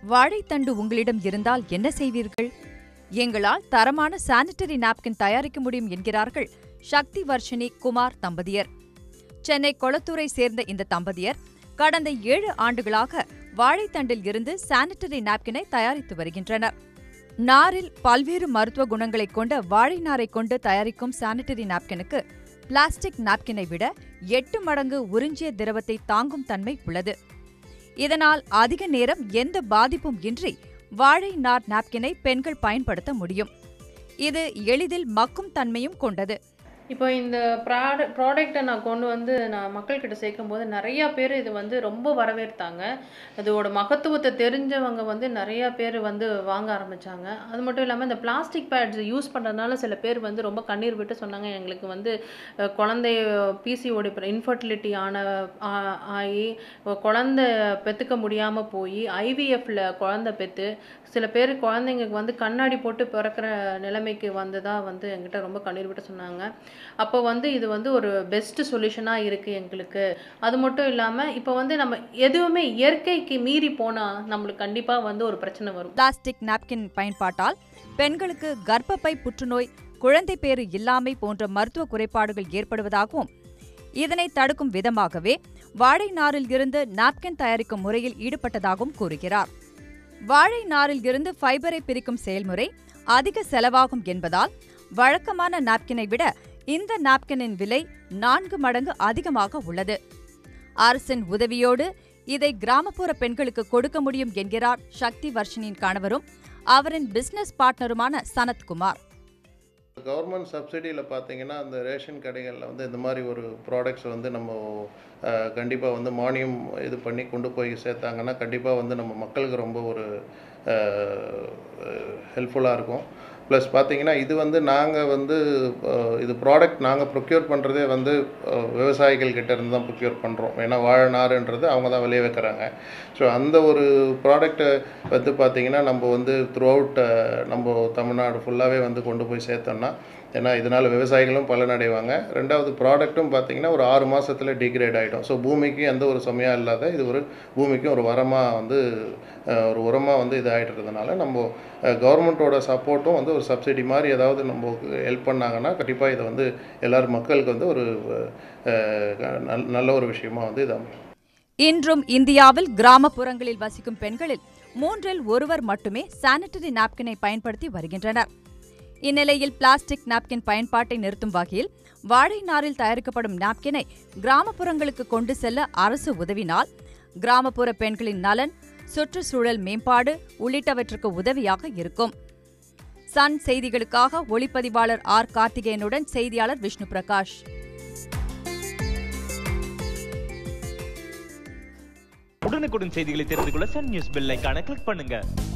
வாழைத்தண்டு உங்களிடம் இருந்தால் என்ன செய்வீர்கள் எங்களால் தரமான சானிட்டரி நாப்கின் தயாரிக்க முடியும் என்கிறார்கள் சக்தி வர்ஷினி குமார் தம்பதியர் சென்னை கொளத்தூரை சேர்ந்த இந்த தம்பதியர் கடந்த ஏழு ஆண்டுகளாக வாழைத்தண்டில் இருந்து சானிட்டரி நாப்கினை தயாரித்து வருகின்றனர் நாரில் பல்வேறு மருத்துவ குணங்களைக் கொண்ட வாழை நாரைக் கொண்டு தயாரிக்கும் சானிட்டரி நாப்கினுக்கு பிளாஸ்டிக் நாப்கினை விட எட்டு மடங்கு உறிஞ்சிய திரவத்தை தாங்கும் தன்மை உள்ளது இதனால் அதிக நேரம் எந்த பாதிப்பும் இன்றி வாழை நார் நாப்கினை பெண்கள் பயன்படுத்த முடியும் இது எளிதில் மக்கும் தன்மையும் கொண்டது இப்போ இந்த ப்ராட ப்ராடக்ட்டை நான் கொண்டு வந்து நான் மக்கள்கிட்ட சேர்க்கும் போது நிறையா பேர் இது வந்து ரொம்ப வரவேற்றாங்க அதோட மகத்துவத்தை தெரிஞ்சவங்க வந்து நிறையா பேர் வந்து வாங்க ஆரம்பித்தாங்க அது மட்டும் இல்லாமல் இந்த பிளாஸ்டிக் பேட்ஸ் யூஸ் பண்ணுறதுனால சில பேர் வந்து ரொம்ப கண்ணீர் விட்டு சொன்னாங்க எங்களுக்கு வந்து அஹ், குழந்தை பிசிஓடி இன்ஃபர்டிலிட்டி ஆன ஆ- ஆகி குழந்தை பெற்றுக்க முடியாமல் போய் ஐவிஎஃப்ல குழந்தை பெற்று சில பேர் குழந்தைங்களுக்கு வந்து கண்ணாடி போட்டு பிறக்கிற நிலைமைக்கு வந்ததா வந்து என்கிட்ட ரொம்ப கண்ணீர் விட்டு சொன்னாங்க அப்போ வந்து இது வந்து ஒரு பெஸ்ட் சொல்யூஷனாக இருக்குது எங்களுக்கு அது மட்டும் இல்லாமல் இப்போ வந்து நம்ம எதுவுமே இயற்கைக்கு மீறி போனால் நம்மளுக்கு கண்டிப்பாக வந்து ஒரு பிரச்சனை வரும் பிளாஸ்டிக் நாப்கின் பயன்பாட்டால் பெண்களுக்கு கர்ப்பப்பை புற்றுநோய் குழந்தை பேறு இல்லாமை போன்ற மருத்துவ குறைபாடுகள் ஏற்படுவதாகவும் இதனை தடுக்கும் விதமாகவே வாழை நாரில் இருந்து நாப்கின் தயாரிக்கும் முறையில் ஈடுபட்டதாகவும் கூறுகிறார் வாழை நாரில் இருந்து ஃபைபரை பிரிக்கும் செயல்முறை அதிக செலவாகும் என்பதால் வழக்கமான நாப்கினை விட இந்த நாப்கினின் விலை நான்கு மடங்கு அதிகமாக உள்ளது அரசின் உதவியோடு இதை கிராமப்புற பெண்களுக்கு கொடுக்க முடியும் என்கிறார் சக்தி வர்ஷினின் கணவரும் அவரின் பிசினஸ் பார்ட்னருமான சனத்குமார் கவர்மெண்ட் சப்சிடியில் பார்த்தீங்கன்னா அந்த ரேஷன் கடைகளில் வந்து இந்த மாதிரி ஒரு ப்ராடக்ட்ஸ் வந்து நம்ம கண்டிப்பாக வந்து மானியம் இது பண்ணி கொண்டு போய் சேர்த்தாங்கன்னா கண்டிப்பாக வந்து நம்ம மக்களுக்கு ரொம்ப ஒரு ஹெல்ப்ஃபுல்லாக இருக்கும் ப்ளஸ் பார்த்தீங்கன்னா இது வந்து நாங்கள் வந்து அஹ், இது ப்ராடக்ட் நாங்கள் ப்ரொக்யூர் பண்ணுறதே வந்து அஹ், விவசாயிகள் கிட்ட இருந்து தான் ப்ரொக்யூர் பண்ணுறோம் ஏன்னா வாழை நாருன்றது அவங்க தான் விளைய வைக்கிறாங்க ஸோ அந்த ஒரு ப்ராடக்ட்டை வந்து பார்த்திங்கன்னா நம்ம வந்து த்ரூ அவுட் நம்ம தமிழ்நாடு ஃபுல்லாகவே வந்து கொண்டு போய் சேர்த்தோம்னா ஏன்னா இதனால் விவசாயிகளும் பலனடைவாங்க ரெண்டாவது ப்ராடக்ட்டும் பார்த்திங்கன்னா ஒரு ஆறு மாதத்தில் டிகிரேட் ஆகிடும் ஸோ பூமிக்கு எந்த ஒரு சுமையாக இல்லாத இது ஒரு பூமிக்கும் ஒரு வரமாக வந்து அஹ், ஒரு உரமாக வந்து இது ஆகிட்டுறதுனால நம்ம கவர்மெண்ட்டோட சப்போர்ட்டும் வந்து ஒரு சப்சிடி மாதிரி ஏதாவது நம்ம ஹெல்ப் பண்ணாங்கன்னா கண்டிப்பாக இதை வந்து எல்லாரும் மக்களுக்கு வந்து ஒரு அஹ், நல்ல- நல்ல ஒரு விஷயமா வந்து இது அமையும் இன்றும் இந்தியாவில் கிராமப்புறங்களில் வசிக்கும் பெண்களில் மூன்றில் ஒருவர் மட்டுமே சானிட்டரி நாப்கினை பயன்படுத்தி வருகின்றனர் இந்நிலையில் பிளாஸ்டிக் நாப்கின் பயன்பாட்டை நிறுத்தும் வகையில் வாழை நாரில் தயாரிக்கப்படும் நாப்கினை கிராமப்புறங்களுக்கு கொண்டு செல்ல அரசு உதவினால் கிராமப்புற பெண்களின் நலன் சுற்றுச்சூழல் மேம்பாடு உள்ளிட்டவற்றுக்கு உதவியாக இருக்கும் சன் செய்திகளுக்காக ஒளிப்பதிவாளர் ஆர் கார்த்திகேயனுடன் செய்தியாளர் விஷ்ணு பிரகாஷ் உடனுக்குடன் செய்திகளை தெரிந்து கொள்ள சன் நியூஸ் பெல் ஐகானை கிளிக் பண்ணுங்க